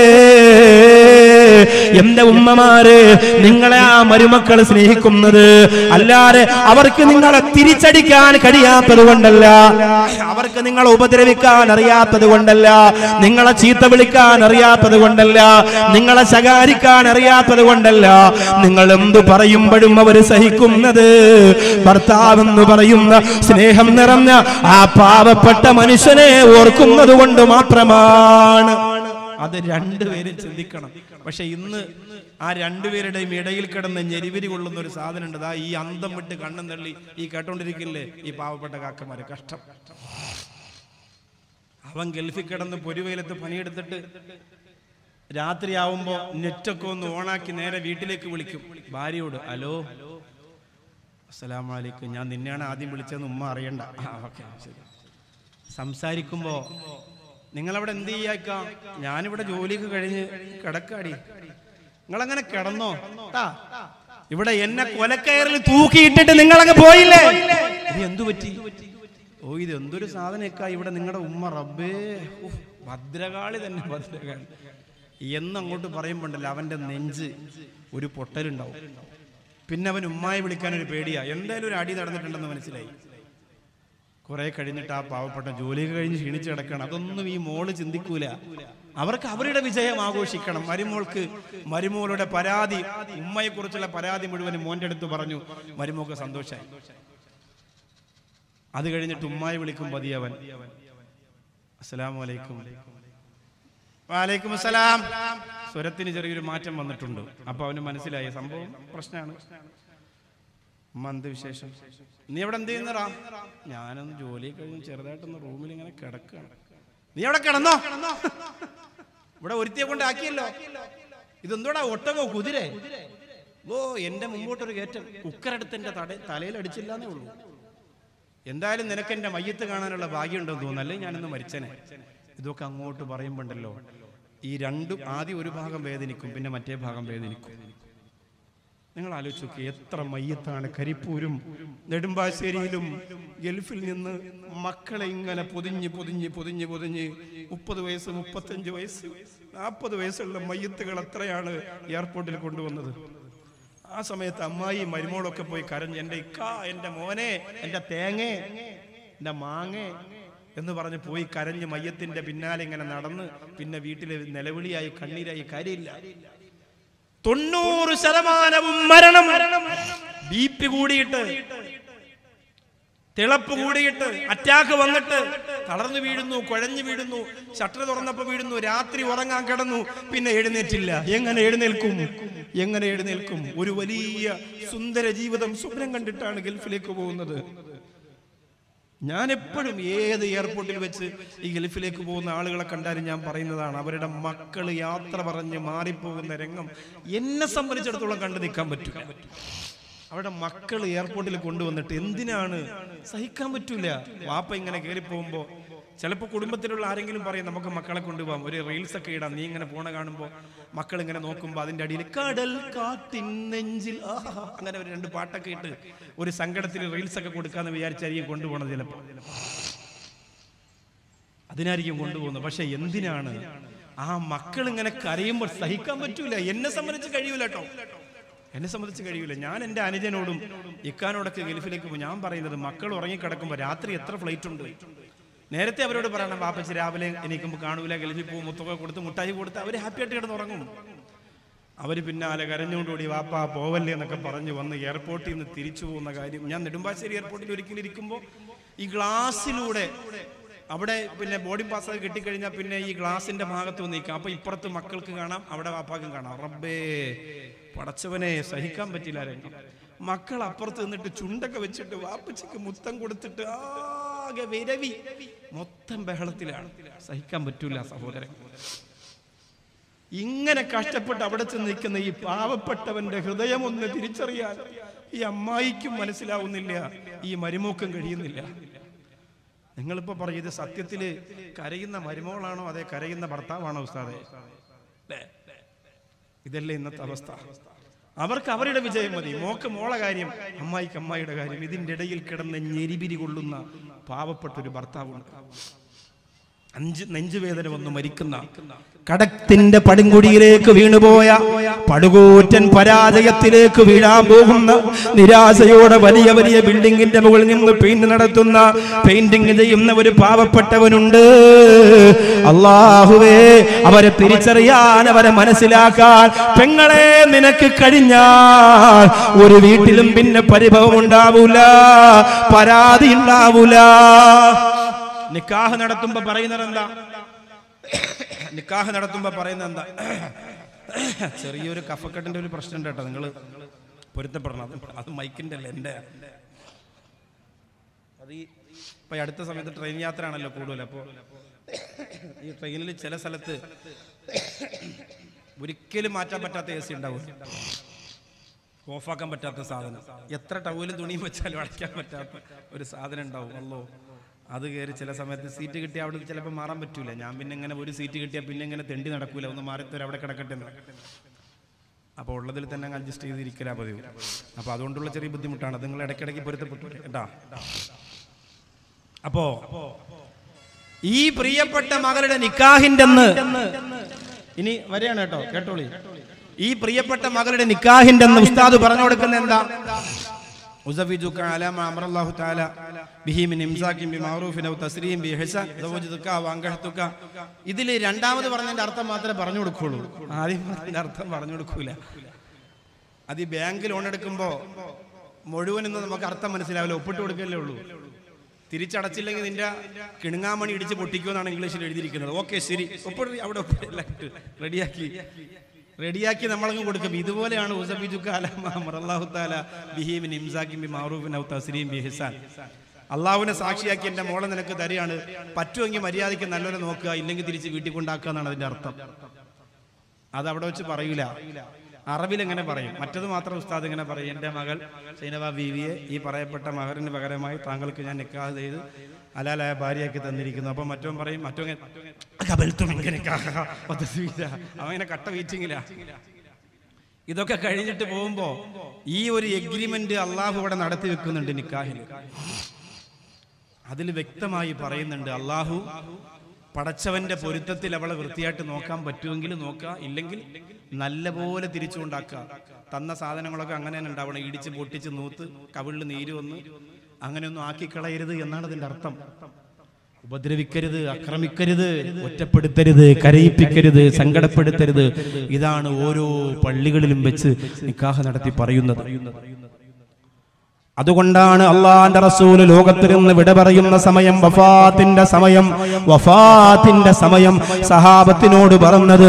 എന്റെ ഉമ്മമാര് നിങ്ങളെ ആ മരുമക്കൾ സ്നേഹിക്കുന്നത് അല്ലാതെ അവർക്ക് നിങ്ങളെ തിരിച്ചടിക്കാൻ കഴിയാത്തത് കൊണ്ടല്ല അവർക്ക് നിങ്ങളെ ഉപദ്രവിക്കാൻ അറിയാത്തത് കൊണ്ടല്ല നിങ്ങളെ ചീത്ത വിളിക്കാൻ അറിയാത്തത് കൊണ്ടല്ല നിങ്ങളെ ശകാരിക്കാൻ അറിയാത്തത് കൊണ്ടല്ല നിങ്ങൾ എന്തു പറയുമ്പോഴും അവർ സഹിക്കുന്നത് ഭർത്താവെന്ന് പറയുന്ന സ്നേഹം നിറഞ്ഞ ആ പാവപ്പെട്ട മനുഷ്യനെ ഓർക്കുന്നത് കൊണ്ട് മാത്രമാണ് അത് രണ്ടുപേരും ചിന്തിക്കണം പക്ഷെ ഇന്ന് ആ രണ്ടുപേരുടെയും ഇടയിൽ കിടന്ന് ഞെരിവിരി കൊള്ളുന്ന ഒരു സാധനം ഉണ്ട് ദാ ഈ അന്തം വിട്ട് കണ്ണും തള്ളി ഈ കേട്ടോണ്ടിരിക്കില്ലേ ഈ പാവപ്പെട്ട കാക്കമാര് കഷ്ടം അവൻ ഗൾഫിൽ കിടന്ന് പൊരുവയിലത്ത് പണിയെടുത്തിട്ട് രാത്രിയാവുമ്പോ നെറ്റൊക്കെ ഒന്ന് ഓണാക്കി നേരെ വീട്ടിലേക്ക് വിളിക്കും ഭാര്യയോട് ഹലോ അസ്സലാമലൈക്കും ഞാൻ നിന്നെയാണ് ആദ്യം വിളിച്ചതെന്ന് ഉമ്മ അറിയണ്ട ആ, ഓക്കേ, ശരി. സംസാരിക്കുമ്പോ നിങ്ങളവിടെ എന്ത് ചെയ്യാക്ക ഞാനിവിടെ ജോലിയൊക്കെ കഴിഞ്ഞ് കിടക്കാടി നിങ്ങളങ്ങനെ കിടന്നോ ട്ടാ. ഇവിടെ എന്നെ കൊലക്കയറിൽ തൂക്കിയിട്ടിട്ട് നിങ്ങളങ്ങ് പോയില്ലേ ഇത് എന്തു പറ്റി ഓ ഇത് എന്തൊരു സാധനമൊക്കെ ഇവിടെ നിങ്ങളുടെ ഉമ്മ റബ്ബേ ഉഫ്, ഭദ്രകാളി തന്നെ ഭദ്രകാളി എന്നങ്ങോട്ട് പറയുമ്പോണ്ടല്ലോ അവന്റെ നെഞ്ച് ഒരു പൊട്ടലുണ്ടാവും പിന്നെ അവൻ ഉമ്മായി വിളിക്കാൻ ഒരു പേടിയാ എന്തായാലും ഒരു അടി നടന്നിട്ടുണ്ടെന്ന് മനസ്സിലായി കുറെ കഴിഞ്ഞിട്ട് ആ പാവപ്പെട്ട ജോലിയൊക്കെ കഴിഞ്ഞ് ക്ഷീണിച്ച് കിടക്കണം അതൊന്നും ഈ മോള് ചിന്തിക്കൂല അവർക്ക് അവരുടെ വിജയം ആഘോഷിക്കണം മരുമോൾക്ക് മരുമോളുടെ പരാതി ഉമ്മയെ കുറിച്ചുള്ള പരാതി മുഴുവനും മോന്റെ അടുത്ത് പറഞ്ഞു മരുമോക്ക് സന്തോഷമായി അത് കഴിഞ്ഞിട്ട് ഉമ്മായി വിളിക്കും പതിയവൻ അസ്സലാമു അലൈക്കും വാലൈക്കും അസ്സലാം സ്വരത്തിന് ചെറിയൊരു മാറ്റം വന്നിട്ടുണ്ട് അപ്പൊ അവന് മനസ്സിലായി സംഭവം പ്രശ്നമാണ് ഉമ്മ എന്ത് വിശേഷം നീ അവിടെ എന്ത് ചെയ്യുന്നറാ ഞാനൊന്ന് ജോലി കഴിഞ്ഞ് ചെറുതായിട്ടൊന്ന് റൂമിൽ ഇങ്ങനെ കിടക്കുകയാണ് നീ അവിടെ കിടന്നോ ഇവിടെ ഒരുത്തിയെ കൊണ്ട് ആക്കിയല്ലോ ഇതെന്തോടാ ഒട്ടകോ കുതിരെ ഓ എന്റെ മുമ്പോട്ടൊരു കയറ്റം കുക്കറെടുത്ത് എന്റെ തട തലയിൽ അടിച്ചില്ലാന്നേ ഉള്ളൂ എന്തായാലും നിനക്ക് എന്റെ മയ്യത്ത് കാണാനുള്ള ഭാഗ്യമുണ്ടെന്ന് തോന്നുന്നു അല്ലെങ്കിൽ ഞാനൊന്ന് മരിച്ചനെ ഇതൊക്കെ അങ്ങോട്ട് പറയുമ്പോണ്ടല്ലോ ഈ രണ്ടും ആദ്യം ഒരു ഭാഗം വേദനിക്കും പിന്നെ മറ്റേ ഭാഗം വേദനിക്കും നിങ്ങൾ ആലോചിച്ച് നോക്കി എത്ര മയ്യത്താണ് കരിപ്പൂരും നെടുമ്പാശ്ശേരിയിലും ഗൾഫിൽ നിന്ന് മക്കളെ ഇങ്ങനെ പൊതിഞ്ഞ് പൊതിഞ്ഞ് പൊതിഞ്ഞ് പൊതിഞ്ഞ് മുപ്പത് വയസ്സ് മുപ്പത്തഞ്ച് വയസ്സ് നാൽപ്പത് വയസ്സുള്ള മയ്യത്തുകൾ എത്രയാണ് എയർപോർട്ടിൽ കൊണ്ടുവന്നത് ആ സമയത്ത് അമ്മായി മരുമോളൊക്കെ പോയി കരഞ്ഞ് എൻ്റെ ഇക്ക എൻ്റെ മോനെ എൻ്റെ തേങ്ങേ എൻ്റെ മാങ്ങേ എന്ന് പറഞ്ഞ് പോയി കരഞ്ഞ് മയ്യത്തിന്റെ പിന്നാലെ ഇങ്ങനെ നടന്ന് പിന്നെ വീട്ടിൽ നിലവിളിയായി കണ്ണീരായി കാര്യമില്ല തൊണ്ണൂറ് ശതമാനവും മരണം ബി പി കൂടിയിട്ട് തിളപ്പ് കൂടിയിട്ട് അറ്റാക്ക് വന്നിട്ട് തളർന്നു വീഴുന്നു കുഴഞ്ഞു വീഴുന്നു ഷട്ടർ തുറന്നപ്പോ വീഴുന്നു രാത്രി ഉറങ്ങാൻ കിടന്നു പിന്നെ എഴുന്നേറ്റില്ല എങ്ങനെ എഴുന്നേൽക്കും എങ്ങനെ എഴുന്നേൽക്കും ഒരു വലിയ സുന്ദര ജീവിതം സ്വപ്നം കണ്ടിട്ടാണ് ഗൾഫിലേക്ക് പോകുന്നത് ഞാൻ എപ്പോഴും ഏത് എയർപോർട്ടിൽ വെച്ച് ഈ ഗൾഫിലേക്ക് പോകുന്ന ആളുകളെ കണ്ടാലും ഞാൻ പറയുന്നതാണ് അവരുടെ മക്കൾ യാത്ര പറഞ്ഞ് മാറിപ്പോകുന്ന രംഗം എന്നെ സംബന്ധിച്ചിടത്തോളം കണ്ടു നിൽക്കാൻ പറ്റില്ല അവരുടെ മക്കൾ എയർപോർട്ടിൽ കൊണ്ടുവന്നിട്ട് എന്തിനാണ് സഹിക്കാൻ പറ്റൂല വാപ്പ ഇങ്ങനെ കയറി പോകുമ്പോ ചിലപ്പോൾ കുടുംബത്തിലുള്ള ആരെങ്കിലും പറയും നമുക്ക് മക്കളെ കൊണ്ടുപോകാം ഒരു റീൽസ് ഒക്കെ ഇടാം നീ ഇങ്ങനെ പോണ കാണുമ്പോൾ മക്കൾ ഇങ്ങനെ നോക്കുമ്പോൾ അതിന്റെ അടിയിൽ കടൽ കാട്ടിൻ നെഞ്ചിൽ ആഹാ അങ്ങനെ ഒരു രണ്ട് പാട്ടൊക്കെ ഇട്ട് ഒരു സങ്കടത്തിൽ റീൽസ് ഒക്കെ കൊടുക്കാന്ന് വിചാരിച്ചായിരിക്കും കൊണ്ടുപോകണത് ചിലപ്പോൾ അതിനായിരിക്കും കൊണ്ടുപോകുന്നത് പക്ഷെ എന്തിനാണ് ആ മക്കൾ ഇങ്ങനെ കരയുമ്പോൾ സഹിക്കാൻ പറ്റൂല എന്നെ സംബന്ധിച്ച് കഴിയൂല കേട്ടോ എന്നെ സംബന്ധിച്ച് കഴിയൂല ഞാൻ എൻ്റെ അനുജനോടും ഇക്കാനോടൊക്കെ ഗൾഫിലേക്ക് പോകും ഞാൻ പറയുന്നത് മക്കൾ ഉറങ്ങിക്കിടക്കുമ്പോൾ രാത്രി എത്ര ഫ്ലൈറ്റ് ഉണ്ട് നേരത്തെ അവരോട് പറയണം വാപ്പച്ചി രാവിലെ എനിക്കുമ്പോൾ കാണൂല ഗൾഫിൽ പോകും മുത്തൊക്കെ കൊടുത്ത് മുട്ടായി കൊടുത്ത് അവർ ഹാപ്പി ആയിട്ട് കിടന്ന് ഉറങ്ങും അവർ പിന്നാലെ കരഞ്ഞുകൊണ്ടുകൂടി വാപ്പ പോവല്ലേ എന്നൊക്കെ പറഞ്ഞ് വന്ന് എയർപോർട്ടിൽ നിന്ന് തിരിച്ചു പോകുന്ന കാര്യം ഞാൻ നെടുമ്പാശ്ശേരി എയർപോർട്ടിൽ ഒരിക്കലും ഇരിക്കുമ്പോൾ ഈ ഗ്ലാസ്സിലൂടെ അവിടെ പിന്നെ ബോർഡിംഗ് പാസ് കിട്ടിക്കഴിഞ്ഞാൽ പിന്നെ ഈ ഗ്ലാസിന്റെ ഭാഗത്ത് വന്ന് നിൽക്കാം അപ്പൊ ഇപ്പുറത്ത് മക്കൾക്ക് കാണാം അവിടെ വാപ്പാക്കും കാണാം റബ്ബേ പടച്ചവനെ സഹിക്കാൻ പറ്റില്ല ആരെങ്കിലും മക്കൾ അപ്പുറത്ത് നിന്നിട്ട് ചുണ്ടൊക്കെ വെച്ചിട്ട് വാപ്പച്ചയ്ക്ക് മുത്തം കൊടുത്തിട്ട് ആകെ വിരവി മൊത്തം ബഹളത്തിലാണ് സഹിക്കാൻ പറ്റൂല സഹോദരൻ ഇങ്ങനെ കഷ്ടപ്പെട്ട് അവിടെ ചെന്ന് നിൽക്കുന്ന ഈ പാവപ്പെട്ടവന്റെ ഹൃദയം ഒന്ന് തിരിച്ചറിയാൻ ഈ അമ്മായിക്കും മനസ്സിലാവുന്നില്ല ഈ മരുമോക്കും കഴിയുന്നില്ല നിങ്ങളിപ്പോ പറയും ഇത് സത്യത്തില് കരയുന്ന മരുമോളാണോ അതെ കരയുന്ന ഭർത്താവാണോ ഉസ്താദെ ല്ലേ? ഇതല്ലേ ഇന്നത്തെ അവസ്ഥ അവർക്ക് അവരുടെ വിജയം മതി മോക്ക് മോളെ കാര്യം അമ്മായിക്ക് അമ്മായിയുടെ കാര്യം ഇതിന്റെ ഇടയിൽ കിടന്ന് ഞെരിപിരി കൊള്ളുന്ന പാവപ്പെട്ട ഒരു ഭർത്താവുണ്ട് അഞ്ച് നെഞ്ചുവേദന വന്ന് മരിക്കുന്ന കടത്തിന്റെ പടുങ്കുടിയിലേക്ക് വീണുപോയ പടുകൂറ്റൻ പരാജയത്തിലേക്ക് വീഴാൻ പോകുന്ന നിരാശയോടെ വലിയ വലിയ ബിൽഡിങ്ങിന്റെ മുകളിൽ നിന്ന് പെയിന്റ് നടത്തുന്ന പെയിന്റിങ് ചെയ്യുന്ന ഒരു പാവപ്പെട്ടവനുണ്ട് അള്ളാഹുവേ അവരെ തിരിച്ചറിയാൻ അവരെ മനസ്സിലാക്കാൻ പെങ്ങളെ നിനക്ക് കഴിഞ്ഞാൽ ഒരു വീട്ടിലും പിന്നെ പരിഭവം ഉണ്ടാവൂല പരാതി ഉണ്ടാവൂല നിക്കാഹ് നടത്തുമ്പോ പറയുന്നത് എന്താ നിക്കാഹ് നടത്തുമ്പോ പറയുന്നത് എന്താ ചെറിയൊരു കഫക്കെട്ടിന്റെ ഒരു പ്രശ്നം ഉണ്ട് കേട്ടോ നിങ്ങൾ പൊരുത്തപ്പെടണം അത് അത് മൈക്കിന്റെ അല്ല എൻ്റെ അത് ഈ ഇപ്പൊ ഈ അടുത്ത സമയത്ത് ട്രെയിൻ യാത്ര ആണല്ലോ കൂടുതൽ അപ്പോൾ ഈ ട്രെയിനിൽ ചില സ്ഥലത്ത് ഒരിക്കലും മാറ്റാൻ പറ്റാത്ത എ സി ഉണ്ടാവും ഓഫാക്കാൻ പറ്റാത്ത സാധനം എത്ര ടവലും തുണിയും വെച്ചാലും അടയ്ക്കാൻ പറ്റാത്ത ഒരു സാധനം ഉണ്ടാവും അല്ലോ അത് കയറി ചില സമയത്ത് സീറ്റ് കിട്ടിയാൽ അവിടെ ചിലപ്പോൾ മാറാൻ പറ്റൂല ഞാൻ പിന്നെ ഇങ്ങനെ ഒരു സീറ്റ് കിട്ടിയാൽ പിന്നെ ഇങ്ങനെ തെണ്ടി നടക്കൂല ഒന്ന് മാറിത്തരും അവിടെ കിടക്കട്ടെ എന്ന് അപ്പോൾ ഉള്ളതിൽ തന്നെ അങ്ങ് അഡ്ജസ്റ്റ് ചെയ്തിരിക്കലാ പതിവ് അപ്പോൾ അതുകൊണ്ടുള്ള ചെറിയ ബുദ്ധിമുട്ടാണ് അത് നിങ്ങൾ ഇടയ്ക്കിടയ്ക്ക് പൊരുത്തപ്പെട്ടു കേട്ടാ അപ്പോ ഈ പ്രിയപ്പെട്ട മകളുടെ നിക്കാഹിന്റെ അന്ന് ഇനി വരെയാണ് കേട്ടോ കേട്ടോളി ഈ പ്രിയപ്പെട്ട മകളുടെ നിക്കാഹിന്റെ അന്ന് ഉസ്താദ് പറഞ്ഞു കൊടുക്കുന്ന എന്താ ഉസഫിജുക അലാ മാ അമറല്ലാഹു തആല ബിഹി മിൻ ഇംസാകിൻ ബിമഅറൂഫിൻ ഔ തസ്രീം ബിഹിസാൻ സവജതുക വഅൻകഹതുക ഇതിൽ രണ്ടാമത് പറഞ്ഞതിന്റെ അർത്ഥം മാത്രമേ പറഞ്ഞു കൊടുക്കുള്ളൂ ആദ്യം പറഞ്ഞതിന്റെ അർത്ഥം പറഞ്ഞു കൊടുക്കൂല അത് ഈ ബാങ്ക് ലോൺ എടുക്കുമ്പോൾ മുഴുവനൊന്നും നമുക്ക് അർത്ഥം മനസ്സിലാവില്ല ഒപ്പിട്ട് കൊടുക്കല്ലേ ഉള്ളൂ തിരിച്ചടച്ചില്ലെങ്കിൽ നിന്റെ കിണുങ്ങാമണി ഇടിച്ച് പൊട്ടിക്കുമെന്നാണ് ഇംഗ്ലീഷിൽ എഴുതിയിരിക്കുന്നത് ഓക്കെ ശരി ഒപ്പിട്ട് അവിടെ ഒപ്പിട്ട് റെഡിയാക്കി റെഡിയാക്കി നമ്മളങ്ങ് കൊടുക്കും ഇതുപോലെയാണ് അള്ളാഹുവിനെ സാക്ഷിയാക്കി എന്റെ മോളെ നിനക്ക് തരികയാണ് പറ്റുമെങ്കിൽ മര്യാദയ്ക്ക് നല്ലപോലെ നോക്കുക ഇല്ലെങ്കിൽ തിരിച്ച് വീട്ടിൽ കൊണ്ടാക്കുക എന്നാണ് അതിന്റെ അർത്ഥം അത് അവിടെ വെച്ച് പറയൂല അറബിൽ എങ്ങനെ പറയും മറ്റത് മാത്രം ഉസ്താദ് ഇങ്ങനെ പറയും എൻ്റെ മകൾ സൈനബ ബീവിയെ ഈ പറയപ്പെട്ട മഹറിന് പകരമായി താങ്കൾക്ക് ഞാൻ നിക്കാഹ് ചെയ്ത് അലാലായ ഭാര്യയാക്കി തന്നിരിക്കുന്നു അപ്പം മറ്റവൻ പറയും മറ്റവൻ അവങ്ങനെ കട്ട വീച്ചിങ്ങില്ല ഇതൊക്കെ കഴിഞ്ഞിട്ട് പോകുമ്പോ ഈ ഒരു എഗ്രിമെന്റ് അള്ളാഹു ഇവിടെ നടത്തി വെക്കുന്നുണ്ട് നിക്കാഹിൽ അതിൽ വ്യക്തമായി പറയുന്നുണ്ട് അള്ളാഹു പടച്ചവന്റെ പൊരുത്തത്തിൽ അവളെ വൃത്തിയായിട്ട് നോക്കാൻ പറ്റുമെങ്കിൽ നോക്കുക ഇല്ലെങ്കിൽ നല്ലപോലെ തിരിച്ചുകൊണ്ടാക്കുക തന്ന സാധനങ്ങളൊക്കെ അങ്ങനെ തന്നെ ഉണ്ടാവണം ഇടിച്ച് പൊട്ടിച്ച് നൂത്ത് കവിളിൽ നീര് വന്ന് അങ്ങനെയൊന്നും ആക്കിക്കളയരുത് എന്നാണ് അതിന്റെ അർത്ഥം ഉപദ്രവിക്കരുത് ആക്രമിക്കരുത് ഒറ്റപ്പെടുത്തരുത് കരയിപ്പിക്കരുത് സങ്കടപ്പെടുത്തരുത് ഇതാണ് ഓരോ പള്ളികളിലും വെച്ച് നിക്കാഹ് നടത്തി പറയുന്നത് അതുകൊണ്ടാണ് അള്ളാന്റെ റസൂല് ലോകത്തിൽ നിന്ന് വിട പറയുന്ന സമയം വഫാത്തിന്റെ സമയം വഫാത്തിന്റെ സമയം സഹാബത്തിനോട് പറഞ്ഞത്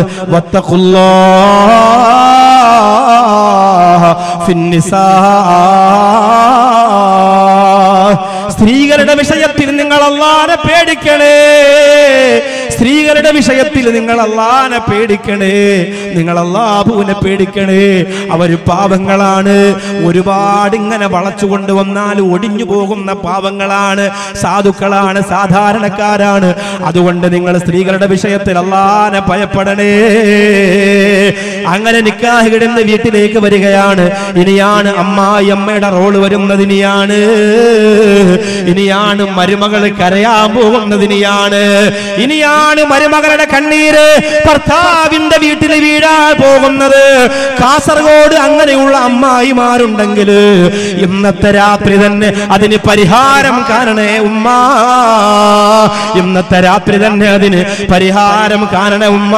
വത്തഖുല്ലാഹ ഫിന്നിസാ. സ്ത്രീകളുടെ വിഷയത്തിൽ നിങ്ങൾ അള്ളാനെ പേടിക്കണേ സ്ത്രീകളുടെ വിഷയത്തിൽ നിങ്ങൾ അള്ളാനെ പേടിക്കണേ നിങ്ങൾ അള്ളാഹുവിനെ പേടിക്കണേ അവര് പാവങ്ങളാണ് ഒരുപാട് ഇങ്ങനെ വളച്ചു കൊണ്ടുവന്നാൽ ഒടിഞ്ഞു പോകുന്ന പാവങ്ങളാണ് സാധുക്കളാണ് സാധാരണക്കാരാണ് അതുകൊണ്ട് നിങ്ങൾ സ്ത്രീകളുടെ വിഷയത്തിൽ അള്ളാനെ ഭയപ്പെടണേ അങ്ങനെ നിക്കാഹ് കിടന്ന് വീട്ടിലേക്ക് വരികയാണ് ഇനിയാണ് അമ്മായി അമ്മയുടെ റോള് വരുന്നത് ഇനിയാണ് ഇനിയാണ് മരുമകൾ കരയാൻ പോകുന്നതിനെയാണ് ഇനിയാണ് മരുമകളുടെ കണ്ണീര് ഭർത്താവിന്റെ വീട്ടിൽ വീഴാൻ പോകുന്നത് കാസർഗോഡ് അങ്ങനെയുള്ള അമ്മായിമാരുണ്ടെങ്കിൽ ഇന്നത്തെ രാത്രി തന്നെ അതിന് പരിഹാരം കാണണേ ഉമ്മ ഇന്നത്തെ രാത്രി തന്നെ അതിന് പരിഹാരം കാണണേ ഉമ്മ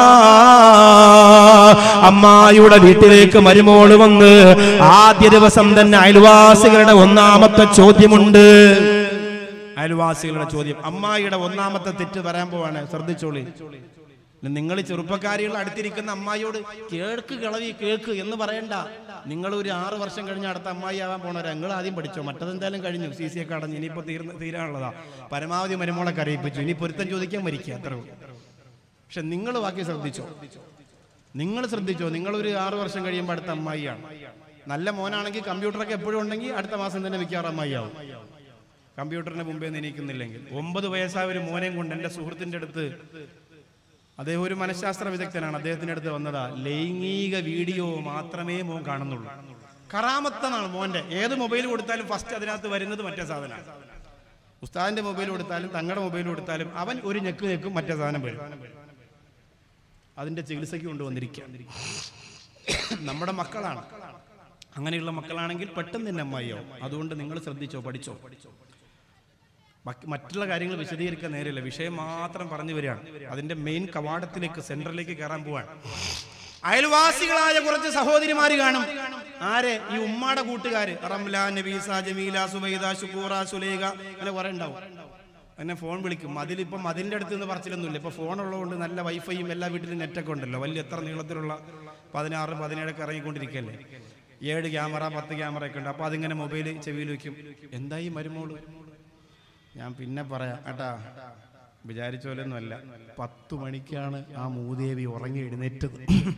അമ്മായിയുടെ വീട്ടിലേക്ക് മരുമോള് വന്ന് ആദ്യ ദിവസം തന്നെ അയൽവാസികളുടെ ഒന്നാമത്തെ ചോദ്യമുണ്ട് അയൽവാസികളുടെ ചോദ്യം അമ്മായിയുടെ ഒന്നാമത്തെ തെറ്റ് വരാൻ പോവാണ് ശ്രദ്ധിച്ചോളി നിങ്ങൾ ചെറുപ്പക്കാരികൾ അടുത്തിരിക്കുന്ന അമ്മായിയോട് കേൾക്ക് കിളവി കേൾക്ക് എന്ന് പറയണ്ട നിങ്ങൾ ഒരു ആറ് വർഷം കഴിഞ്ഞ് അടുത്ത അമ്മായി ആവാൻ പോണവരാ നിങ്ങൾ ആദ്യം പഠിച്ചോ മറ്റതെന്തായാലും കഴിഞ്ഞു സി സി ഒക്കെ അടഞ്ഞ് ഇനിയിപ്പോ തീർന്ന് തീരാനുള്ളതാ പരമാവധി മരുമോളെ കരയിപ്പിച്ചു ഇനി പൊരുത്തം ചോദിക്കാൻ മരിക്കുക അത്ര പക്ഷെ നിങ്ങൾ ബാക്കി ശ്രദ്ധിച്ചോ നിങ്ങൾ ശ്രദ്ധിച്ചോ നിങ്ങൾ ഒരു ആറ് വർഷം കഴിയുമ്പോൾ അടുത്ത അമ്മായിയാണ് നല്ല മോനാണെങ്കിൽ കമ്പ്യൂട്ടറൊക്കെ എപ്പോഴും ഉണ്ടെങ്കിൽ അടുത്ത മാസം തന്നെ മിക്കവാറും അമ്മായി ആവും കമ്പ്യൂട്ടറിന് മുമ്പേ നീക്കുന്നില്ലെങ്കിൽ ഒമ്പത് വയസ്സായ ഒരു മോനെയും കൊണ്ട് എൻ്റെ സുഹൃത്തിൻ്റെ അടുത്ത് അദ്ദേഹം ഒരു മനഃശാസ്ത്ര വിദഗ്ധനാണ് അദ്ദേഹത്തിൻ്റെ അടുത്ത് വന്നതാ ലൈംഗിക വീഡിയോ മാത്രമേ മോൻ കാണുന്നുള്ളൂ കറാമത്തെന്നാണ് മോന്റെ ഏത് മൊബൈൽ കൊടുത്താലും ഫസ്റ്റ് അതിനകത്ത് വരുന്നത് മറ്റേ സാധനമാണ് ഉസ്താദിന്റെ മൊബൈൽ കൊടുത്താലും തങ്ങളുടെ മൊബൈൽ കൊടുത്താലും അവൻ ഒരു ഞെക്ക് ഞെക്കും മറ്റേ സാധനം വരും അതിന്റെ ചികിത്സയ്ക്ക് കൊണ്ടുവന്നിരിക്കുക നമ്മുടെ മക്കളാണ് അങ്ങനെയുള്ള മക്കളാണെങ്കിൽ പെട്ടെന്ന് തന്നെ അമ്മായിയാവും അതുകൊണ്ട് നിങ്ങൾ ശ്രദ്ധിച്ചോ പഠിച്ചോ ബാക്കി മറ്റുള്ള കാര്യങ്ങൾ വിശദീകരിക്കാൻ നേരില്ല വിഷയം മാത്രം പറഞ്ഞു വരികയാണ് അതിന്റെ മെയിൻ കവാടത്തിലേക്ക് സെന്ററിലേക്ക് കയറാൻ പോവാണ് അയൽവാസികളായ കുറച്ച് സഹോദരിമാര് കാണും ആരെ ഈ ഉമ്മാടെ കൂട്ടുകാര് റംല നബീസ ജമീല സുബൈദ ഷുക്കൂറ സുലേഖ അങ്ങനെ കുറെ ഉണ്ടാവും എന്നെ ഫോൺ വിളിക്കും മതിലിപ്പം മതിലിന്റെ അടുത്ത് നിന്ന് പറച്ചിലൊന്നുമില്ല ഇപ്പൊ ഫോൺ ഉള്ളതുകൊണ്ട് നല്ല വൈഫൈയും എല്ലാ വീട്ടിലും നെറ്റൊക്കെ ഉണ്ടല്ലോ വലിയ എത്ര നീളത്തിലുള്ള പതിനാറ് പതിനേഴൊക്കെ ഇറങ്ങിക്കൊണ്ടിരിക്കല്ലേ ഏഴ് ക്യാമറ പത്ത് ക്യാമറ ഒക്കെ ഉണ്ട് അപ്പൊ അതിങ്ങനെ മൊബൈൽ ചെവിയിൽ വെക്കും എന്തായി മരുമോള് ഞാൻ പിന്നെ പറയാം കേട്ടാ വിചാരിച്ചോലൊന്നുമല്ല പത്തു മണിക്കാണ് ആ മൂദേവി ഉറങ്ങി എഴുന്നേറ്റത്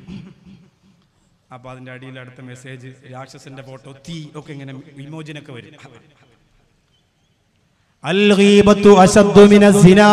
അപ്പൊ അതിന്റെ അടിയിൽ അടുത്ത മെസ്സേജ് രാക്ഷസന്റെ ഫോട്ടോ തീ ഒക്കെ ഇങ്ങനെ ഇമോജിനൊക്കെ വരും അൽഗീബത്തു അശദ്ദു മിനസ്സിനാ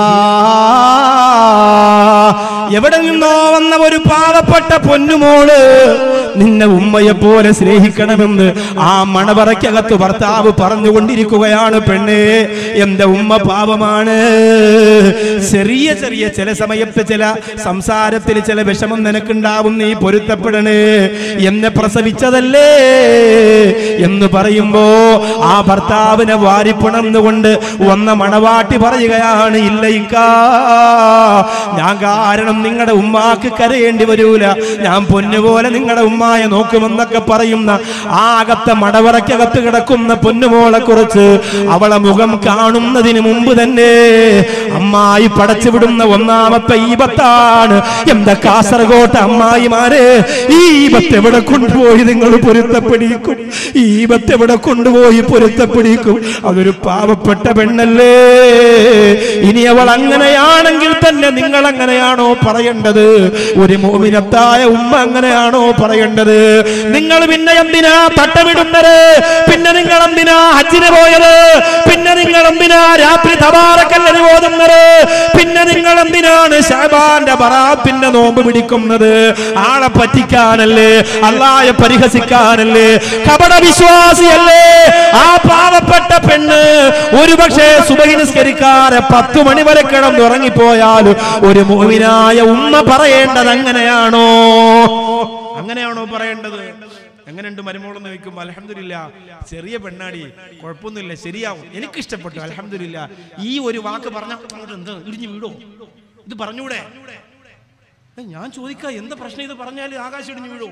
എവിടെ നിന്നോ വന്ന ഒരു പാവപ്പെട്ട പൊന്നുമോള് നിന്നെ ഉമ്മയെ പോലെ സ്നേഹിക്കണമെന്ന് ആ മണവറയ്ക്കകത്ത് ഭർത്താവ് പറഞ്ഞുകൊണ്ടിരിക്കുകയാണ് പെണ്ണേ എന്റെ ഉമ്മ പാവമാണ് ചെറിയ ചെറിയ ചില സമയത്ത് ചില സംസാരത്തിൽ ചില വിഷമം നിനക്കുണ്ടാവും നീ പൊരുത്തപ്പെടണേ എന്നെ പ്രസവിച്ചതല്ലേ എന്ന് പറയുമ്പോ ആ ഭർത്താവിനെ വാരിപ്പുണർന്നുകൊണ്ട് വന്ന മണവാട്ടി പറയുകയാണ് ഇല്ല ഇക്കാ ഞാൻ കാരണം നിങ്ങളുടെ ഉമ്മാക്ക് കരയേണ്ടി വരൂല ഞാൻ പൊന്നുപോലെ നിങ്ങളുടെ ഉമ്മായെ നോക്കുമെന്നൊക്കെ പറയുന്ന ആ അകത്തെ മടവറയ്ക്കകത്ത് കിടക്കുന്ന പൊന്നുമോളെ കുറിച്ച് അവളെ മുഖം കാണുന്നതിന് മുമ്പ് തന്നെ അമ്മായി പടച്ചുവിടുന്ന ഒന്നാമത്തെ ഈപത്താണ് എന്താ കാസർഗോട്ട് അമ്മായിമാരെ ഈ ഈപത്ത് എവിടെ കൊണ്ടുപോയി നിങ്ങൾ പൊരുത്തപ്പെടിക്കും ഈ ഈപത്ത് എവിടെ കൊണ്ടുപോയി പൊരുത്തപ്പെടിക്കും അതൊരു പാവപ്പെട്ട പെണ്ണല്ലേ ഇനി അവൾ അങ്ങനെയാണെങ്കിൽ തന്നെ നിങ്ങൾ അങ്ങനെയാണോ പറയേണ്ടത് ഒരു മോമിനത്തായ ഉമ്മ അങ്ങനെയാണോ പറയേണ്ടത് നിങ്ങൾ പിന്നെ എന്തിനാ തട്ടമിടുന്നത് പിന്നെ നിങ്ങൾ എന്തിനാ ഹജ്ജിന് പോയത് പിന്നെ നിങ്ങൾ എന്തിനാ രാത്രി തബാറക്കല്ലന് ഓതുന്നത് പിന്നെ നിങ്ങൾ എന്തിനാണ് ഷാബാന്റെ ബറാത്തിന്റെ നോമ്പ് പിടിക്കുന്നത് ആളെ പറ്റിക്കാനല്ലേ അള്ളായെ പരിഹസിക്കാനല്ലേ കപട വിശ്വാസിയല്ലേ ആ പാവപ്പെട്ട പെണ്ണ് ഒരുപക്ഷെ സുബഹി നിസ്കരിക്കാതെ പത്തു മണി വരെ കിടന്നുറങ്ങിപ്പോയാൽ ഒരു മോവിനായ ഉമ്മ പറയേണ്ടത് അങ്ങനെയാണോ അങ്ങനെയാണോ പറയേണ്ടത് എങ്ങനെയുണ്ട് മരുമോളെന്ന് ചോദിക്കുമ്പോൾ അലഹമില്ല ചെറിയ പെണ്ണാടി കുഴപ്പമൊന്നുമില്ല ശരിയാവും എനിക്ക് ഇഷ്ടപ്പെട്ടു അലഹമില്ല ഈ ഒരു വാക്ക് പറഞ്ഞ എന്താ ഇടിഞ്ഞു വീടോ ഇത് പറഞ്ഞൂടെ ഏ, ഞാൻ ചോദിക്കാം എന്താ പ്രശ്നം ഇത് പറഞ്ഞാൽ ആകാശം ഇടിഞ്ഞു വീഴോ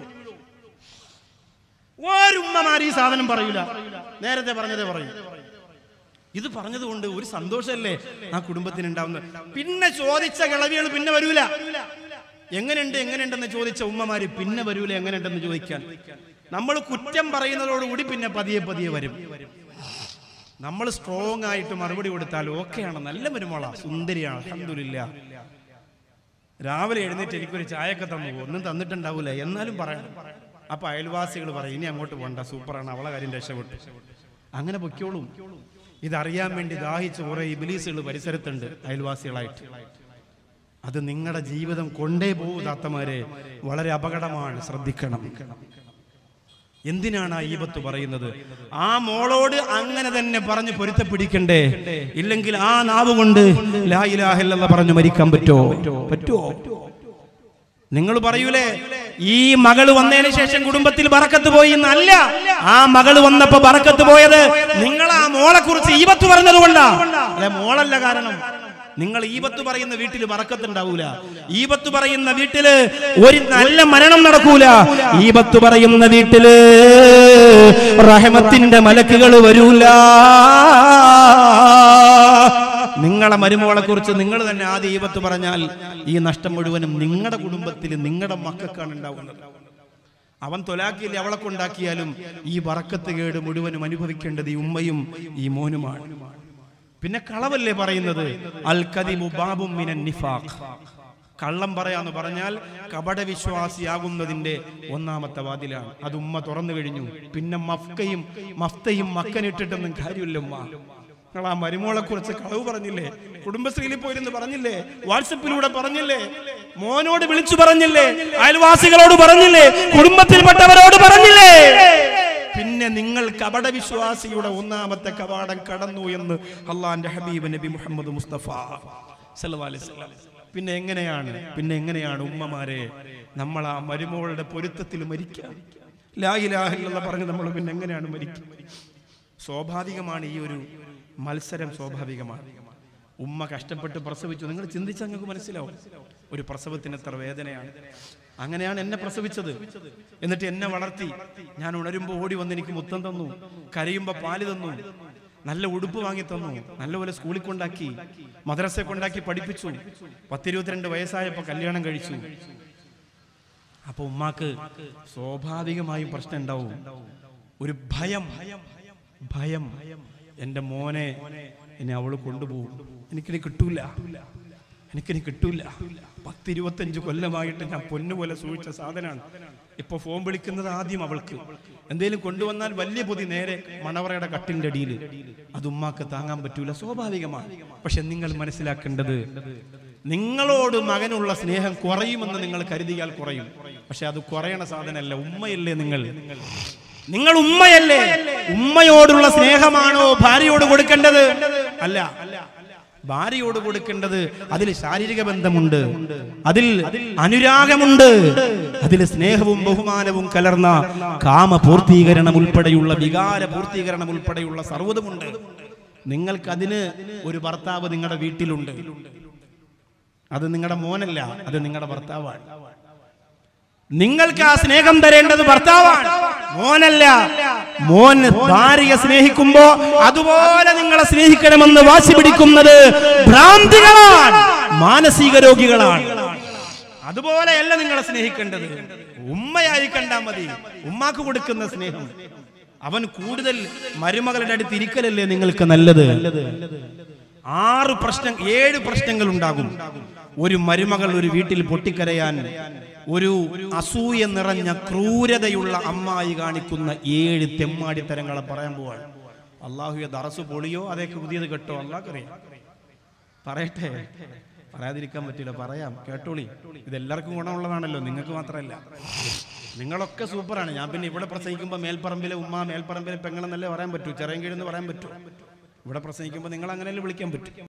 ഒരുമ്മമാർ ഈ സാധനം പറയൂല നേരത്തെ പറഞ്ഞതേ പറയൂ ഇത് പറഞ്ഞതുകൊണ്ട് ഒരു സന്തോഷമല്ലേ ആ കുടുംബത്തിന് ഉണ്ടാവുന്നത് പിന്നെ ചോദിച്ച കിളവികൾ പിന്നെ വരൂല എങ്ങനെയുണ്ട് എങ്ങനെയുണ്ടെന്ന് ചോദിച്ച ഉമ്മമാര് പിന്നെ വരൂല എങ്ങനെയുണ്ടെന്ന് ചോദിക്കാൻ നമ്മൾ കുറ്റം പറയുന്നതോടുകൂടി പിന്നെ പതിയെ പതിയെ വരും നമ്മൾ സ്ട്രോങ് ആയിട്ട് മറുപടി കൊടുത്താൽ ഓക്കെയാണ് നല്ല മരുമോള സുന്ദരിയാണ് അൽഹംദുലില്ലാ രാവിലെ എഴുന്നേറ്റ് എനിക്കൊരു ചായയൊക്കെ തന്നു ഒന്നും തന്നിട്ടുണ്ടാവൂല എന്നാലും പറയണം അപ്പൊ അയൽവാസികൾ പറയും ഇനി അങ്ങോട്ട് പോണ്ട സൂപ്പറാണ് അവളെ കാര്യം രക്ഷപ്പെട്ടു അങ്ങനെ പൊയ്ക്കോളും ഇതറിയാൻ വേണ്ടി ദാഹിച്ച് കുറെ ഇബിലീസുകൾ പരിസരത്തുണ്ട് അയൽവാസികളായിട്ട് അത് നിങ്ങളുടെ ജീവിതം കൊണ്ടേ പോകും താത്തമാരെ വളരെ അപകടമാണ് ശ്രദ്ധിക്കണം എന്തിനാണ് ആ ഈപത്ത് പറയുന്നത് ആ മോളോട് അങ്ങനെ തന്നെ പറഞ്ഞു പൊരുത്തപ്പിടിക്കണ്ടേ ഇല്ലെങ്കിൽ ആ നാവ് കൊണ്ട് ലാ ഇലാഹ ഇല്ലല്ലാഹ് പറഞ്ഞു മരിക്കാൻ പറ്റോ പറ്റുമോ നിങ്ങൾ പറയൂലേ ഈ മകള് വന്നതിന് ശേഷം കുടുംബത്തിൽ ബറക്കത്ത് പോയി എന്നല്ല ആ മകള് വന്നപ്പോ ബറക്കത്ത് പോയത് നിങ്ങൾ ആ മോളെ കുറിച്ച് ഈപത്ത് പറഞ്ഞത് കൊണ്ടാ അല്ലെ മോളല്ല കാരണം നിങ്ങൾ ഈപത്ത് പറയുന്ന വീട്ടിൽ ബറക്കത്തുണ്ടാവൂല ഈപത്ത് പറയുന്ന വീട്ടില് ഒരു നല്ല മരണം നടക്കൂല ഈപത്ത് പറയുന്ന വീട്ടില് റഹമത്തിന്റെ മലക്കുകൾ വരൂല നിങ്ങളെ മരുമോളെ കുറിച്ച് നിങ്ങൾ തന്നെ ആദ്യ ഈപത്ത് പറഞ്ഞാൽ ഈ നഷ്ടം മുഴുവനും നിങ്ങളുടെ കുടുംബത്തിൽ നിങ്ങളുടെ മക്കൾക്കാണ് ഉണ്ടാവുന്നത് അവൻ തൊലാക്കിയിൽ അവളെ കൊണ്ടാക്കിയാലും ഈ വറക്കത്ത് കേട് മുഴുവനും അനുഭവിക്കേണ്ടത് ഈ ഉമ്മയും ഈ മോനുമാണ് പിന്നെ കളവല്ലേ പറയുന്നത് അൽ കദിബു ബാബും മിനൻ നിഫാഖ് കള്ളം പറയാന്ന് പറഞ്ഞാൽ കപട വിശ്വാസിയാകുന്നതിന്റെ ഒന്നാമത്തെ വാതിലാണ് അത് ഉമ്മ തുറന്നു കഴിഞ്ഞു പിന്നെ മഫ്കയും മഫ്തയും മക്കനിട്ടിട്ടൊന്നും കാര്യമില്ല ഉമ്മ നിങ്ങൾ ആ മരുമോളെ കുറിച്ച് കളവ് പറഞ്ഞില്ലേ കുടുംബശ്രീയിൽ പോയിരുന്ന് പറഞ്ഞില്ലേ വാട്സപ്പിലൂടെ പറഞ്ഞില്ലേ മോനോട് വിളിച്ചു പറഞ്ഞില്ലേ അയൽവാസികളോട് പറഞ്ഞില്ലേ കുടുംബത്തിൽപ്പെട്ടവരോട് പറഞ്ഞില്ലേ പിന്നെ നിങ്ങൾ കപട വിശ്വാസിയുടെ ഒന്നാമത്തെ കവാടം കടന്നു എന്ന് അള്ളാന്റെ ഹബീബ് നബി മുഹമ്മദ് മുസ്തഫ സല്ലല്ലാഹു അലൈഹി വസല്ലം. പിന്നെ എങ്ങനെയാണ് പിന്നെ എങ്ങനെയാണ് ഉമ്മമാരെ നമ്മൾ ആ മരുമകളുടെ പൊരുത്തത്തിൽ മരിക്കുക ലാ ഇലാഹ ഇല്ലല്ലാഹ് പറഞ്ഞ് നമ്മൾ പിന്നെ എങ്ങനെയാണ് മരിക്കുക സ്വാഭാവികമാണ് ഈ ഒരു മത്സരം സ്വാഭാവികമാണ് ഉമ്മ കഷ്ടപ്പെട്ട് പ്രസവിച്ചു നിങ്ങൾ ചിന്തിച്ചാൽ നിങ്ങൾക്ക് മനസ്സിലാവും ഒരു പ്രസവത്തിന് എത്ര വേദനയാണ് അങ്ങനെയാണ് എന്നെ പ്രസവിച്ചത് എന്നിട്ട് എന്നെ വളർത്തി ഞാൻ ഉണരുമ്പോൾ ഓടി വന്ന് എനിക്ക് മുത്തം തന്നു കരയുമ്പോൾ പാല് തന്നു നല്ല ഉടുപ്പ് വാങ്ങി തന്നു നല്ലപോലെ സ്കൂളിൽ കൊണ്ടാക്കി മദ്രസ കൊണ്ടാക്കി പഠിപ്പിച്ചു പത്തിരുപത്തിരണ്ട് വയസ്സായപ്പോൾ കല്യാണം കഴിച്ചു അപ്പൊ ഉമ്മാക്ക് സ്വാഭാവികമായും പ്രശ്നം ഉണ്ടാവും ഒരു ഭയം ഭയം എൻ്റെ മോനെ എന്നെ അവള് കൊണ്ടുപോകും എനിക്കിനി കിട്ടൂല എനിക്കിനി കിട്ടൂല പത്തിരുപത്തഞ്ച് കൊല്ലമായിട്ട് ഞാൻ പൊന്നുപോലെ സൂക്ഷിച്ച സാധനമാണ് ഇപ്പൊ ഫോൺ വിളിക്കുന്നത് ആദ്യം അവൾക്ക് എന്തേലും കൊണ്ടുവന്നാൽ വലിയ പൊതി നേരെ മണവറയുടെ കട്ടിന്റെ അടിയിൽ അത് ഉമ്മാക്ക് താങ്ങാൻ പറ്റൂല സ്വാഭാവികമാണ് പക്ഷെ നിങ്ങൾ മനസ്സിലാക്കേണ്ടത് നിങ്ങളോട് മകനുള്ള സ്നേഹം കുറയുമെന്ന് നിങ്ങൾ കരുതിയാൽ കുറയും പക്ഷെ അത് കുറയണ സാധനമല്ല ഉമ്മയല്ലേ നിങ്ങൾ നിങ്ങൾ ഉമ്മയല്ലേ ഉമ്മയോടുള്ള സ്നേഹമാണോ ഭാര്യയോട് കൊടുക്കേണ്ടത് അല്ല ഭാര്യയോട് കൊടുക്കേണ്ടത് അതിൽ ശാരീരിക ബന്ധമുണ്ട് അതിൽ അനുരാഗമുണ്ട് അതിൽ സ്നേഹവും ബഹുമാനവും കലർന്ന കാമ പൂർത്തീകരണം ഉൾപ്പെടെയുള്ള വികാര പൂർത്തീകരണം ഉൾപ്പെടെയുള്ള സർവ്വതുമുണ്ട് നിങ്ങൾക്കതിന് ഒരു ഭർത്താവ് നിങ്ങളുടെ വീട്ടിലുണ്ട് അത് നിങ്ങളുടെ മോനല്ല അത് നിങ്ങളുടെ ഭർത്താവാണ് നിങ്ങൾക്ക് ആ സ്നേഹം തരേണ്ടത് ഭർത്താവാണ് മോനല്ല മോൻ ഭാര്യയെ സ്നേഹിക്കുമ്പോ അതുപോലെ നിങ്ങളെ സ്നേഹിക്കണമെന്ന് വാശി പിടിക്കുന്നത് ഭ്രാന്തികളാണ് മാനസിക രോഗികളാണ് അതുപോലെയല്ല നിങ്ങളെ സ്നേഹിക്കേണ്ടത് ഉമ്മയായി കണ്ടാ മതി ഉമ്മാക്ക് കൊടുക്കുന്ന സ്നേഹം അവൻ കൂടുതൽ മരുമകളുടെ അടുത്ത് ഇരിക്കലല്ലേ നിങ്ങൾക്ക് നല്ലത് ആറ് പ്രശ്നം ഏഴ് പ്രശ്നങ്ങൾ ഉണ്ടാകും ഒരു മരുമകൾ ഒരു വീട്ടിൽ പൊട്ടിക്കരയാൻ ഒരു അസൂയ നിറഞ്ഞ ക്രൂരതയുള്ള അമ്മായി കാണിക്കുന്ന ഏഴ് തെമ്മാടിത്തരങ്ങളെ പറയാൻ പോവാണ് അള്ളാഹുയെ ദറസ് പൊളിയോ അതേക്ക് പുതിയത് കേട്ടോ അള്ളാഹ്ക്കറിയാം പറയട്ടെ പറയാതിരിക്കാൻ പറ്റില്ല പറയാം കേട്ടോളി ഇതെല്ലാവർക്കും ഗുണമുള്ളതാണല്ലോ നിങ്ങൾക്ക് മാത്രമല്ല നിങ്ങളൊക്കെ സൂപ്പറാണ് ഞാൻ പിന്നെ ഇവിടെ പ്രസംഗിക്കുമ്പോൾ മേൽപ്പറമ്പിലെ ഉമ്മ മേൽപ്പറമ്പിലെ പെങ്ങളെന്നല്ലേ പറയാൻ പറ്റൂ ചെറിയ കീഴെന്ന് പറയാൻ പറ്റൂ ഇവിടെ പ്രസംഗിക്കുമ്പോൾ നിങ്ങൾ അങ്ങനെയല്ലേ വിളിക്കാൻ പറ്റും